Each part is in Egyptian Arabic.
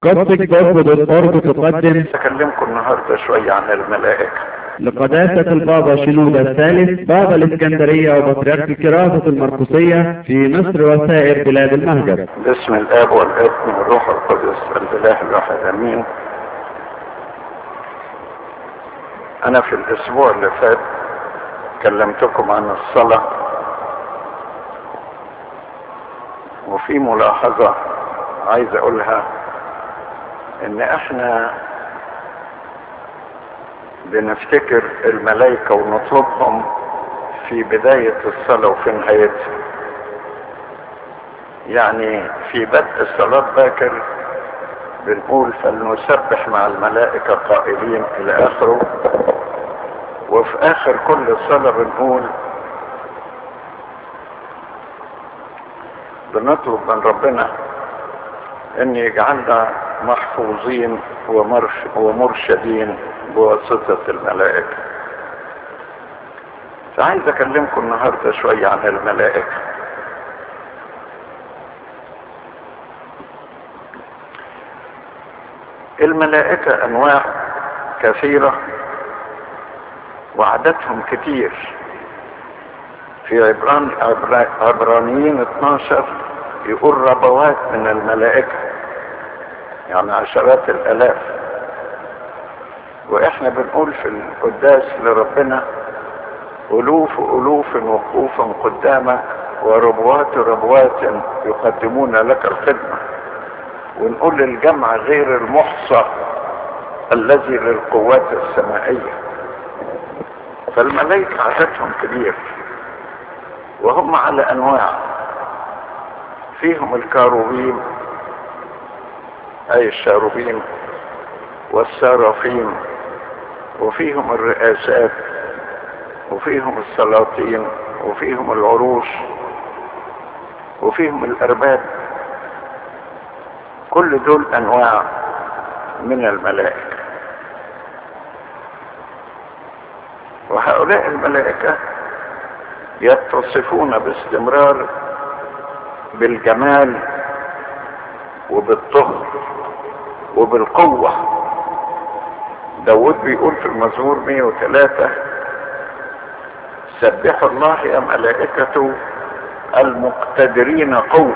قصدك برضه بالقرب تقدم أكلمكم النهاردة شوية عن الملائكة لقداسة البابا شنودة الثالث بابا الإسكندرية وبطريرك كراسة المرقسية في مصر وسائر بلاد المهجر باسم الآب والابن والروح القدس الإله الواحد آمين أنا في الأسبوع اللي فات كلمتكم عن الصلاة وفي ملاحظة عايز أقولها إن إحنا بنفتكر الملائكة ونطلبهم في بداية الصلاة وفي نهايتها يعني في بدء الصلاة باكر بنقول فلنسبح مع الملائكة قائلين إلى آخره وفي آخر كل صلاة بنقول بنطلب من ربنا أن يجعلنا محفوظين ومرش ومرشدين بواسطة الملائكة فعايز أكلمكم النهاردة شوية عن الملائكة الملائكة أنواع كثيرة وعددهم كتير في عبران عبرانيين 12 يقول ربوات من الملائكة يعني عشرات الآلاف واحنا بنقول في القداس لربنا ألوف ألوف وقوفا قدامك وربوات ربوات يقدمون لك الخدمة ونقول للجمع غير المحصى الذي للقوات السمائية فالملائكة عددهم كبير وهم على أنواع فيهم الكاروبيم أي الشاروبيم والسرافيم وفيهم الرئاسات وفيهم السلاطين وفيهم العروش وفيهم الأرباب كل دول أنواع من الملائكة وهؤلاء الملائكة يتصفون باستمرار بالجمال وبالطهر وبالقوة داود بيقول في المزمور 103 سبحوا الله يا ملائكته المقتدرين قوة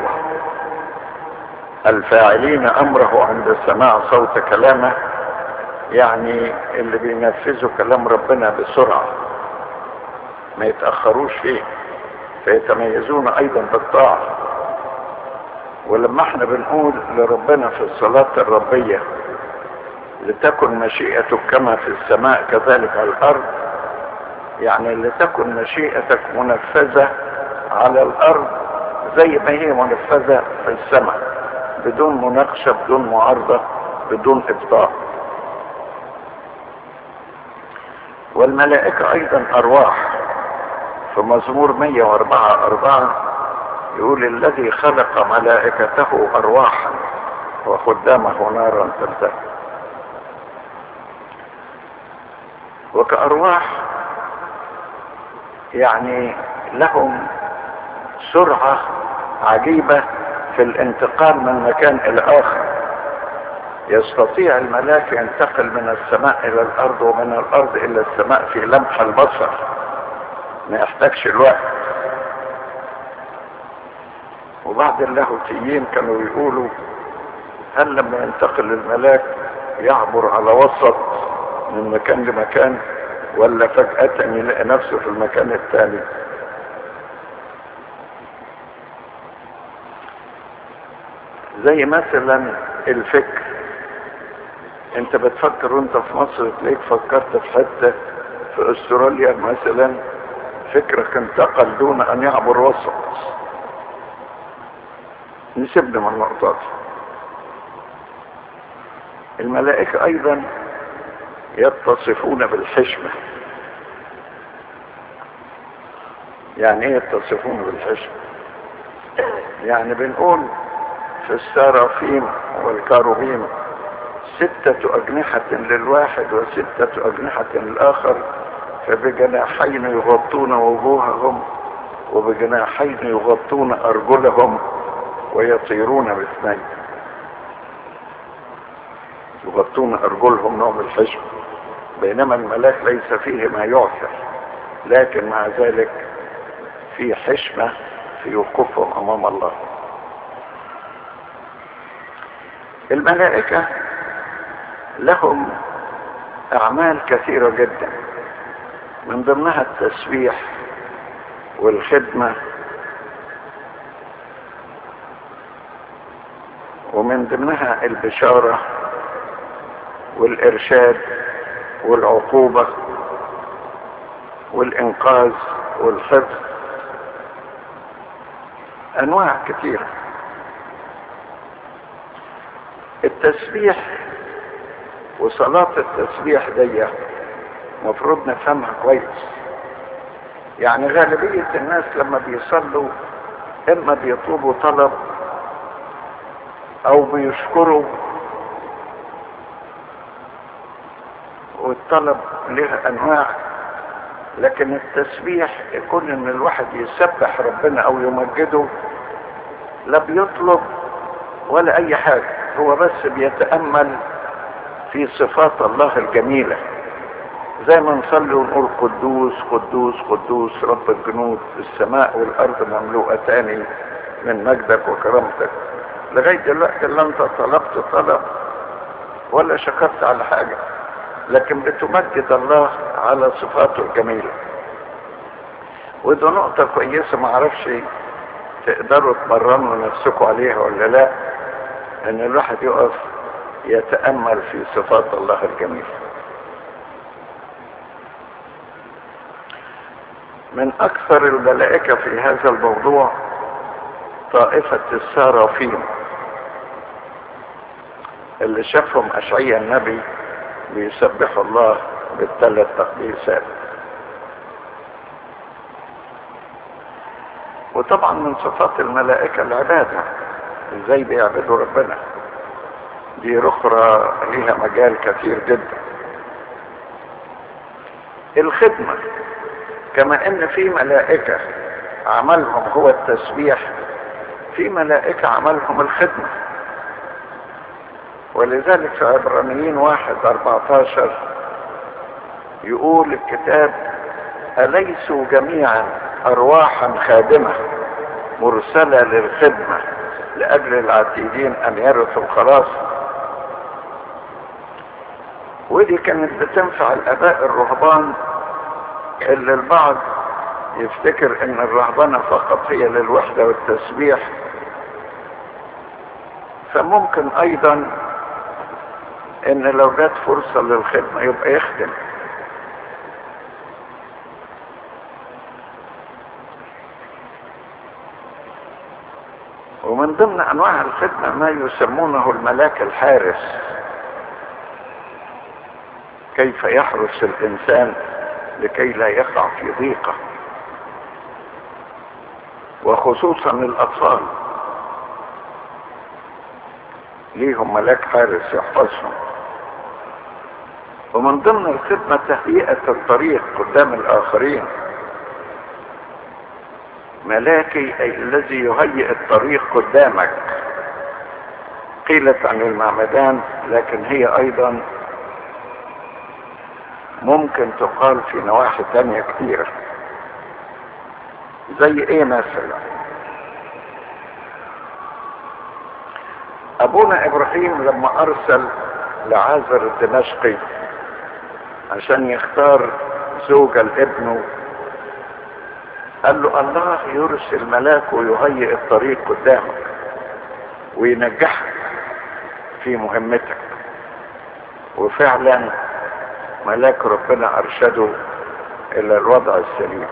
الفاعلين أمره عند سماع صوت كلامه يعني اللي بينفذوا كلام ربنا بسرعة ما يتأخروش فيه فيتميزون أيضا بالطاعة ولما احنا بنقول لربنا في الصلاة الربية لتكن مشيئتك كما في السماء كذلك على الأرض يعني لتكن مشيئتك منفذة على الأرض زي ما هي منفذة في السماء بدون مناقشة بدون معارضة بدون إبطاء والملائكة أيضا أرواح في مزمور 104 أربعة يقول الذي خلق ملائكته أرواحا وخدامه نارا تلتهب وكأرواح يعني لهم سرعة عجيبة في الانتقال من مكان إلى آخر يستطيع الملاك ينتقل من السماء إلى الأرض ومن الأرض إلى السماء في لمح البصر ما يحتاجش الوقت وبعض اللاهوتيين كانوا يقولوا هل لما ينتقل الملاك يعبر على وسط من مكان لمكان ولا فجأة يلاقي نفسه في المكان الثاني زي مثلا الفكر انت بتفكر وانت في مصر تلاقيك فكرت في حتة في استراليا مثلا فكرك انتقل دون ان يعبر وسط نسيبنا من النقطة دي الملائكة ايضا يتصفون بالحشمة يعني ايه يتصفون بالحشمة يعني بنقول في السرافيم والكاروبيم ستة أجنحة للواحد وستة أجنحة للآخر فبجناحين يغطون وجوههم وبجناحين يغطون أرجلهم ويطيرون باثنين يغطون أرجلهم نوع من الحشم بينما الملاك ليس فيه ما يعثر لكن مع ذلك في حشمة في وقوفهم أمام الله الملائكة لهم أعمال كثيرة جدا من ضمنها التسبيح والخدمة ومن ضمنها البشارة والإرشاد والعقوبة والإنقاذ والحفظ أنواع كثيرة التسبيح وصلاة التسبيح دي مفروض نفهمها كويس يعني غالبية الناس لما بيصلوا إما بيطلبوا طلب أو بيشكروا والطلب له أنواع لكن التسبيح يكون إن الواحد يسبح ربنا أو يمجده لا بيطلب ولا أي حاجة هو بس بيتأمل في صفات الله الجميلة زي ما نصلي ونقول قدوس قدوس قدوس رب الجنود السماء والأرض مملوءتان من مجدك وكرامتك لغاية دلوقتي لا انت طلبت طلب ولا شكرت على حاجة لكن بتمجد الله على صفاته الجميلة وده نقطة كويسة معرفش تقدروا تمرنوا نفسكم عليها ولا لا ان الواحد يقف يتأمل في صفات الله الجميلة من اكثر الملائكة في هذا الموضوع طائفة السارافين اللي شافهم اشعيا النبي بيسبحوا الله بالثلاث تقديسات وطبعا من صفات الملائكة العبادة ازاي بيعبدوا ربنا دي اخرى ليها مجال كثير جدا الخدمة كما ان في ملائكة عملهم هو التسبيح في ملائكة عملهم الخدمة ولذلك في عبرانيين واحد اربعتاشر يقول الكتاب أليسوا جميعا أرواحا خادمة مرسلة للخدمة لأجل العتيدين أن يرثوا الخلاص ودي كانت بتنفع الآباء الرهبان اللي البعض يفتكر ان الرهبنة فقط هي للوحدة والتسبيح فممكن ايضا ان لو جت فرصة للخدمة يبقى يخدم ومن ضمن انواع الخدمة ما يسمونه الملاك الحارس كيف يحرس الانسان لكي لا يقع في ضيقه وخصوصا الاطفال ليهم ملاك حارس يحفظهم ومن ضمن الخدمة تهيئة الطريق قدام الآخرين ملاكي أي الذي يهيئ الطريق قدامك قيلت عن المعمدان لكن هي أيضا ممكن تقال في نواحي تانية كتيرة زي ايه مثلا ابونا ابراهيم لما ارسل لعازر الدمشقي عشان يختار زوجة لابنه قال له الله يرسل ملاك ويهيئ الطريق قدامك وينجحك في مهمتك وفعلا ملاك ربنا ارشده الى الوضع السليم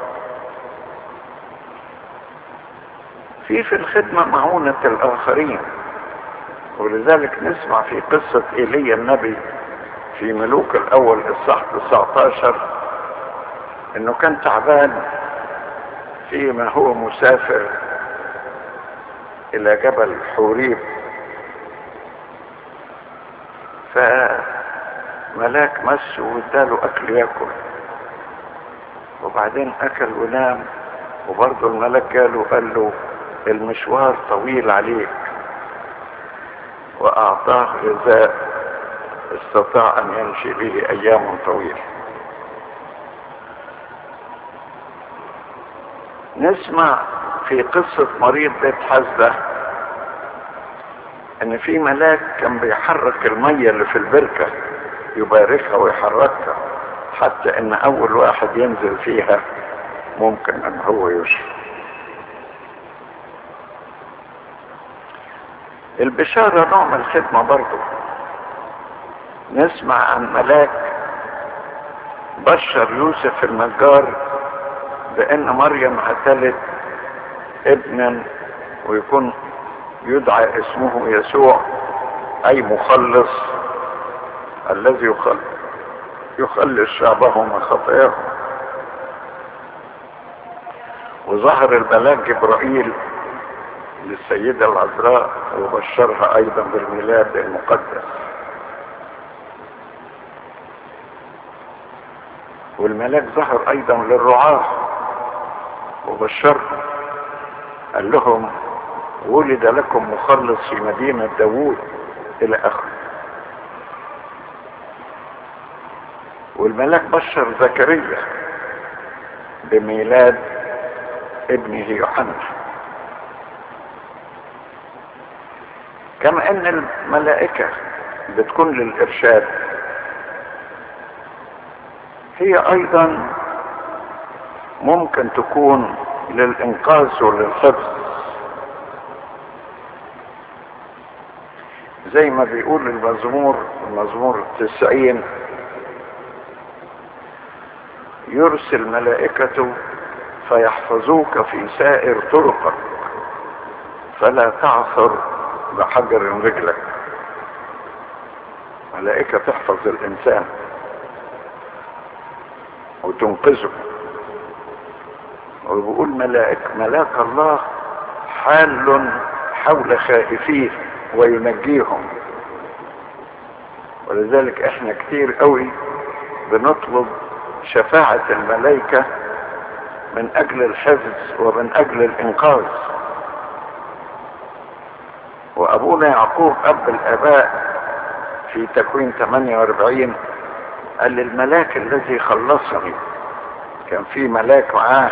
في في الخدمة معونة الآخرين ولذلك نسمع في قصة إيليا النبي في ملوك الأول الصح 19 إنه كان تعبان فيما هو مسافر إلى جبل حوريب فملاك مسه واداله أكل ياكل وبعدين أكل ونام وبرضه الملاك جاله قال له المشوار طويل عليك واعطاه غذاء استطاع ان يمشي به ايام طويله نسمع في قصة مريض بيت حزدة ان في ملاك كان بيحرك المية اللي في البركة يباركها ويحركها حتى ان اول واحد ينزل فيها ممكن ان هو يشفى البشارة نوع من الخدمة برضه نسمع عن ملاك بشر يوسف النجار بان مريم هتلد ابنا ويكون يدعى اسمه يسوع اي مخلص الذي يخلص يخلص شعبه من خطاياهم وظهر الملاك جبرائيل للسيدة العذراء وبشرها ايضا بالميلاد المقدس والملاك ظهر ايضا للرعاة وبشرهم قال لهم ولد لكم مخلص في مدينة داوود الى اخره والملاك بشر زكريا بميلاد ابنه يوحنا كما ان الملائكة بتكون للارشاد هي ايضا ممكن تكون للانقاذ وللحفظ زي ما بيقول المزمور المزمور التسعين يرسل ملائكته فيحفظوك في سائر طرقك فلا تعثر بحجر رجلك ملائكة تحفظ الإنسان وتنقذه وبيقول ملائك ملاك الله حال حول خائفيه وينجيهم ولذلك احنا كتير قوي بنطلب شفاعة الملائكة من اجل الحفظ ومن اجل الانقاذ وابونا يعقوب اب الاباء في تكوين 48 قال الملاك الذي خلصني كان في ملاك معاه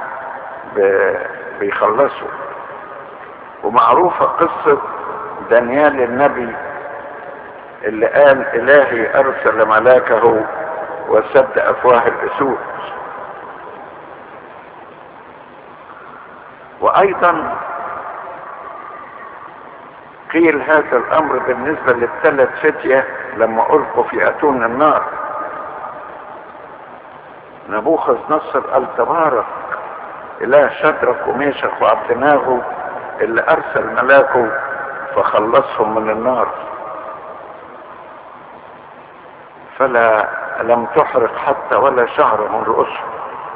بيخلصه ومعروفة قصة دانيال النبي اللي قال الهي ارسل ملاكه وسد افواه الاسود وايضا قيل هذا الامر بالنسبة للثلاث فتية لما القوا في اتون النار نبوخذ نصر قال تبارك اله شدرك وميشخ وعبدناغو اللي ارسل ملاكه فخلصهم من النار فلا لم تحرق حتى ولا شعر من رؤوسهم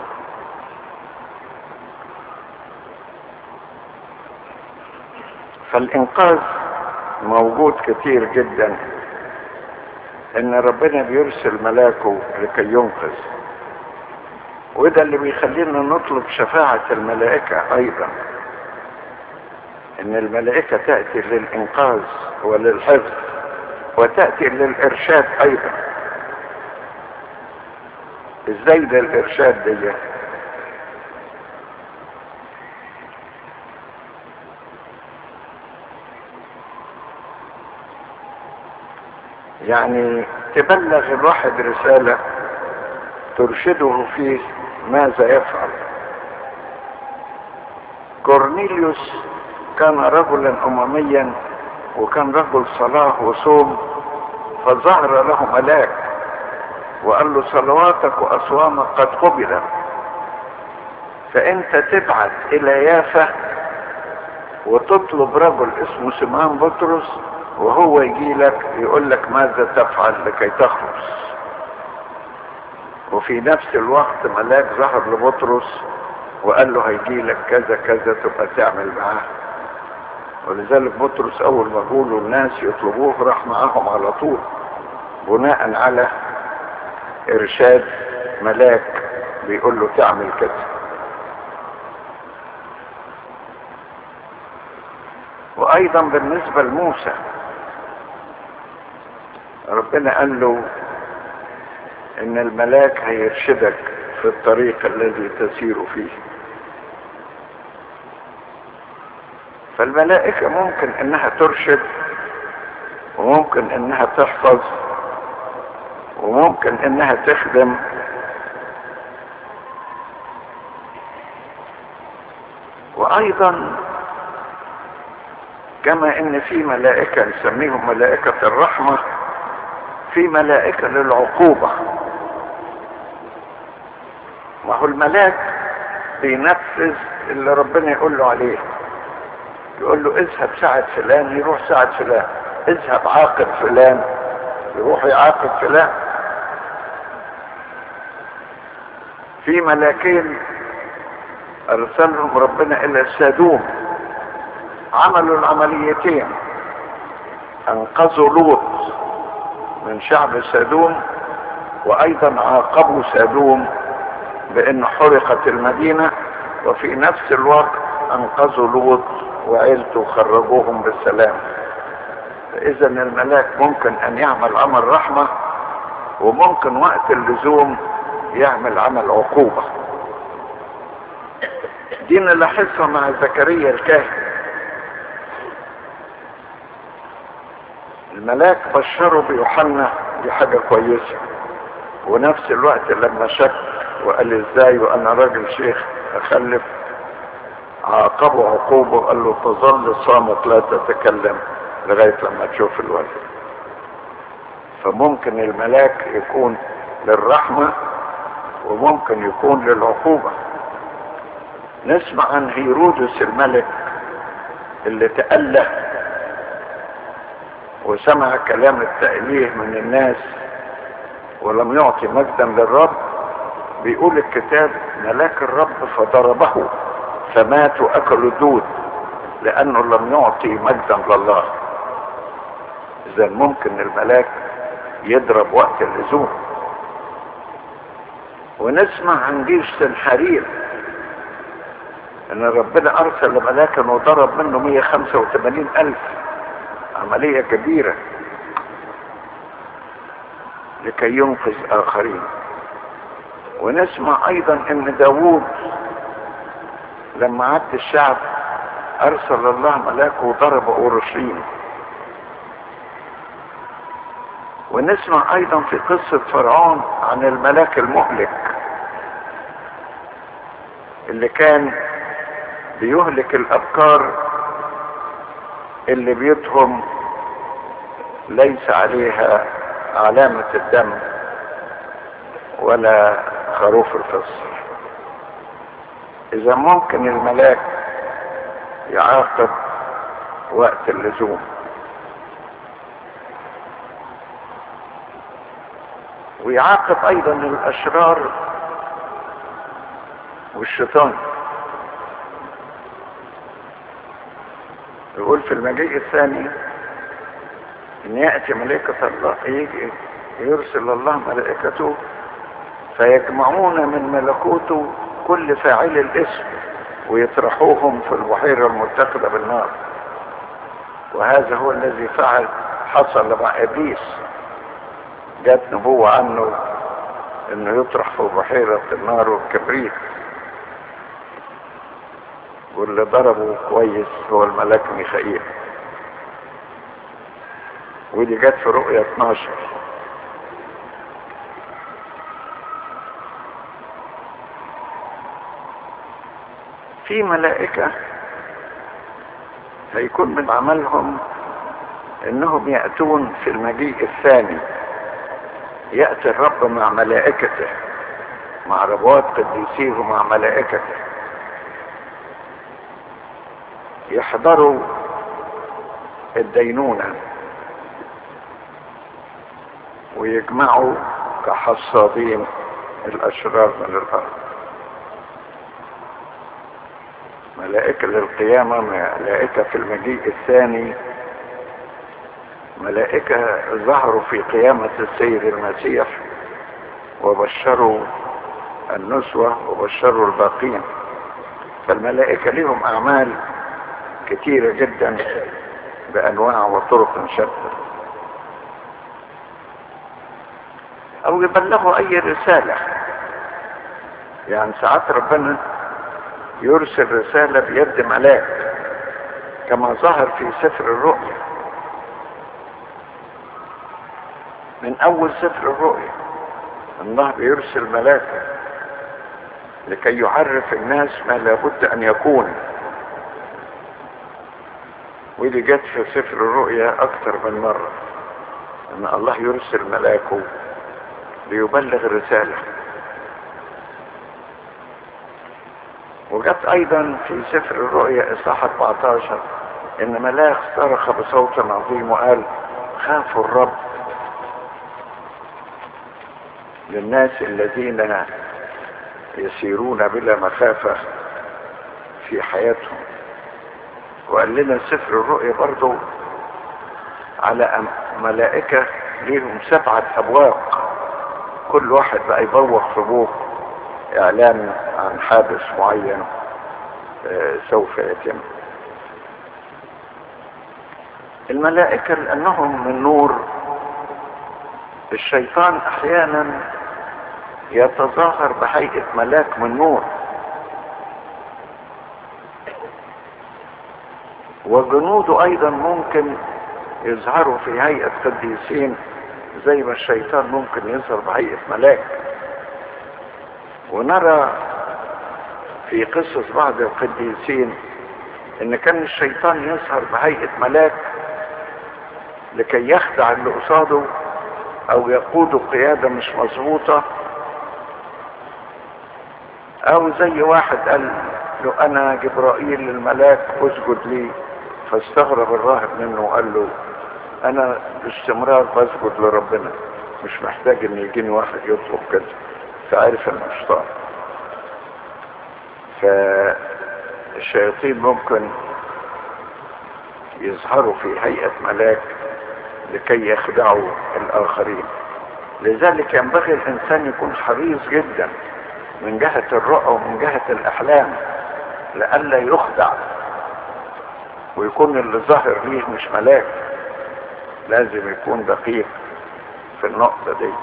فالانقاذ موجود كتير جدا ان ربنا بيرسل ملاكه لكي ينقذ وده اللي بيخلينا نطلب شفاعة الملائكة ايضا ان الملائكة تأتي للانقاذ وللحفظ وتأتي للارشاد ايضا ازاي ده الارشاد دي يعني تبلغ الواحد رسالة ترشده في ماذا يفعل كورنيليوس كان رجلا امميا وكان رجل صلاة وصوم فظهر له ملاك وقال له صلواتك واصوامك قد قبلت فانت تبعت الى يافا وتطلب رجل اسمه سمعان بطرس وهو يجي لك يقول لك ماذا تفعل لكي تخلص وفي نفس الوقت ملاك ظهر لبطرس وقال له هيجي لك كذا كذا تبقى تعمل معاه ولذلك بطرس اول ما قولوا الناس يطلبوه راح معاهم على طول بناء على ارشاد ملاك بيقول له تعمل كذا وايضا بالنسبة لموسى ربنا قال له ان الملاك هيرشدك في الطريق الذي تسير فيه فالملائكة ممكن انها ترشد وممكن انها تحفظ وممكن انها تخدم وايضا كما ان في ملائكة نسميهم ملائكة الرحمة في ملائكة للعقوبة ما هو الملاك بينفذ اللي ربنا يقول له عليه يقول له اذهب ساعد فلان يروح ساعد فلان اذهب عاقب فلان يروح يعاقب فلان في ملاكين ارسلهم ربنا الى السادوم عملوا العمليتين انقذوا لوط من شعب سادوم وايضا عاقبوا سادوم بان حرقت المدينة وفي نفس الوقت انقذوا لوط وعيلته خرجوهم بالسلام فاذا الملاك ممكن ان يعمل عمل رحمة وممكن وقت اللزوم يعمل عمل عقوبة دي نلاحظها مع زكريا الكاهن الملاك بشره بيوحنا دي حاجة كويسة ونفس الوقت لما شك وقال ازاي وانا راجل شيخ اخلف عاقبه عقوبه قال له تظل صامت لا تتكلم لغاية لما تشوف الولد فممكن الملاك يكون للرحمة وممكن يكون للعقوبة نسمع عن هيرودس الملك اللي تأله وسمع كلام التأليه من الناس ولم يعطي مجدا للرب بيقول الكتاب ملاك الرب فضربه فمات واكلوا الدود لانه لم يعطي مجدا لله اذا ممكن الملاك يضرب وقت اللزوم ونسمع عن جيش سنحرير ان ربنا ارسل ملاكا وضرب منه 185 الف عملية كبيرة لكي ينقذ اخرين ونسمع ايضا ان داوود لما عد الشعب ارسل الله ملاكه وضرب اورشليم ونسمع ايضا في قصة فرعون عن الملاك المهلك اللي كان بيهلك الابكار اللي بيوتهم ليس عليها علامة الدم ولا خروف الفصل اذا ممكن الملاك يعاقب وقت اللزوم ويعاقب ايضا الاشرار والشيطان يقول في المجيء الثاني ان يأتي ملائكة الله يجي يرسل الله ملائكته فيجمعون من ملكوته كل فاعل الاسم ويطرحوهم في البحيرة المتخذة بالنار وهذا هو الذي فعل حصل مع ابليس جات نبوة عنه انه يطرح في بحيرة النار والكبريت واللي ضربه كويس هو الملاك ميخائيل ودي جت في رؤية 12 في ملائكة هيكون من عملهم انهم يأتون في المجيء الثاني يأتي الرب مع ملائكته مع ربوات قديسيه ومع ملائكته يحضروا الدينونة ويجمعوا كحصادين الأشرار من الأرض ملائكة للقيامة ملائكة في المجيء الثاني ملائكة ظهروا في قيامة السيد المسيح وبشروا النسوة وبشروا الباقين فالملائكة لهم أعمال كثيرة جدا بأنواع وطرق شتى او يبلغوا اي رسالة يعني ساعات ربنا يرسل رسالة بيد ملاك كما ظهر في سفر الرؤيا من اول سفر الرؤيا الله بيرسل ملاكا لكي يعرف الناس ما لابد ان يكون ودي جت في سفر الرؤيا اكثر من مرة ان الله يرسل ملاكه ليبلغ الرسالة وجت ايضا في سفر الرؤيا اصحاح 14 ان ملاك صرخ بصوت عظيم وقال خافوا الرب للناس الذين يسيرون بلا مخافة في حياتهم وقال لنا سفر الرؤيا برضو على ملائكة ليهم سبعة أبواق كل واحد بقى يبوق في بوق إعلان عن حادث معين سوف يتم الملائكة لأنهم من نور الشيطان أحيانا يتظاهر بهيئة ملاك من نور وجنوده ايضا ممكن يظهروا في هيئة قديسين زي ما الشيطان ممكن يظهر بهيئة ملاك ونرى في قصص بعض القديسين ان كان الشيطان يظهر بهيئة ملاك لكي يخدع اللي قصاده او يقوده قيادة مش مظبوطة او زي واحد قال له انا جبرائيل الملاك اسجد لي فاستغرب الراهب منه وقال له انا باستمرار بسجد لربنا مش محتاج ان يجيني واحد يطلب كده فعرف انه شيطان فالشياطين ممكن يظهروا في هيئة ملاك لكي يخدعوا الاخرين لذلك ينبغي الانسان يكون حريص جدا من جهة الرؤى ومن جهة الاحلام لئلا يخدع ويكون اللي ظاهر ليه مش ملاك لازم يكون دقيق في النقطة دي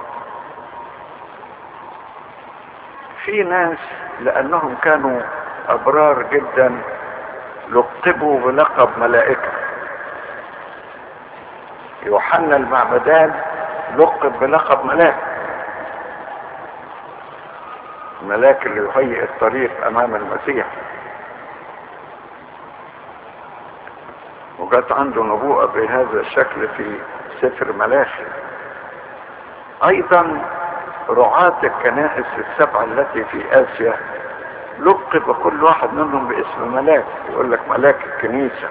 في ناس لانهم كانوا ابرار جدا لقبوا بلقب ملائكة يوحنا المعبدان لقب بلقب ملاك الملاك اللي يهيئ الطريق امام المسيح وجت عنده نبوءة بهذا الشكل في سفر ملاخي ايضا رعاة الكنائس السبعة التي في اسيا لقب كل واحد منهم باسم ملاك يقول لك ملاك الكنيسة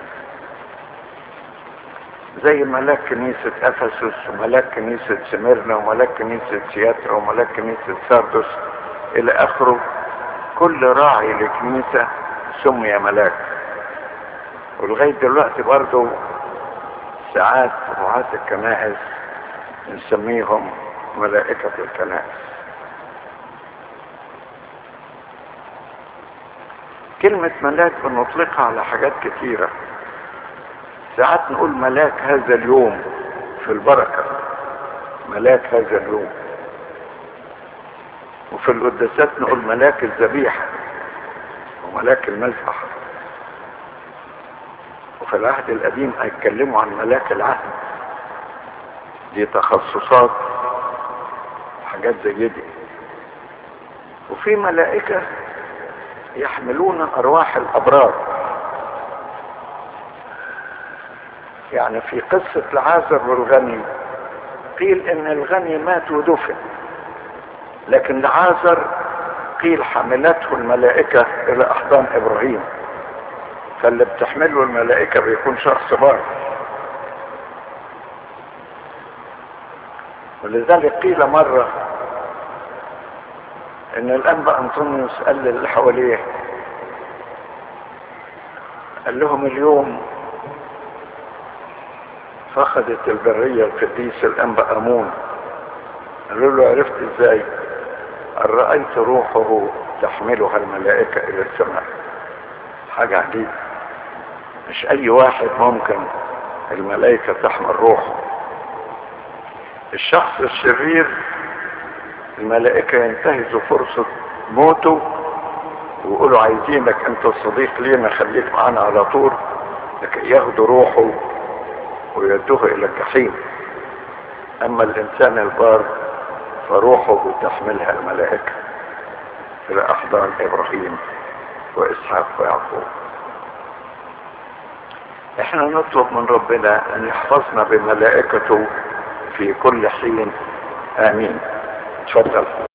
زي ملاك كنيسة افسس وملاك كنيسة سميرنا وملاك كنيسة سياترا وملاك كنيسة ساردس الى اخره كل راعي لكنيسة سمي ملاك ولغاية دلوقتي برضو ساعات رعاة الكنائس نسميهم ملائكة الكنائس كلمة ملاك بنطلقها على حاجات كثيرة ساعات نقول ملاك هذا اليوم في البركة ملاك هذا اليوم وفي القداسات نقول ملاك الذبيحة وملاك المذبح وفي العهد القديم هيتكلموا عن ملاك العهد دي تخصصات حاجات زي دي وفي ملائكة يحملون ارواح الابرار يعني في قصة العازر والغني قيل ان الغني مات ودفن لكن العازر قيل حملته الملائكة الى احضان ابراهيم فاللي بتحمله الملائكة بيكون شخص بار ولذلك قيل مرة ان الانبا انطونيوس قال للي حواليه قال لهم اليوم فقدت البرية القديس الانبا امون قالوا له عرفت ازاي قال رأيت روحه تحملها الملائكة الى السماء حاجة عجيبة مش اي واحد ممكن الملائكة تحمل روحه الشخص الشرير الملائكة ينتهزوا فرصة موته ويقولوا عايزينك انت صديق لينا خليك معانا على طول لكي ياخدوا روحه ويدوه الى الجحيم اما الانسان البار فروحه تحملها الملائكة الى احضان ابراهيم واسحاق ويعقوب احنا نطلب من ربنا ان يحفظنا بملائكته في كل حين امين تفضل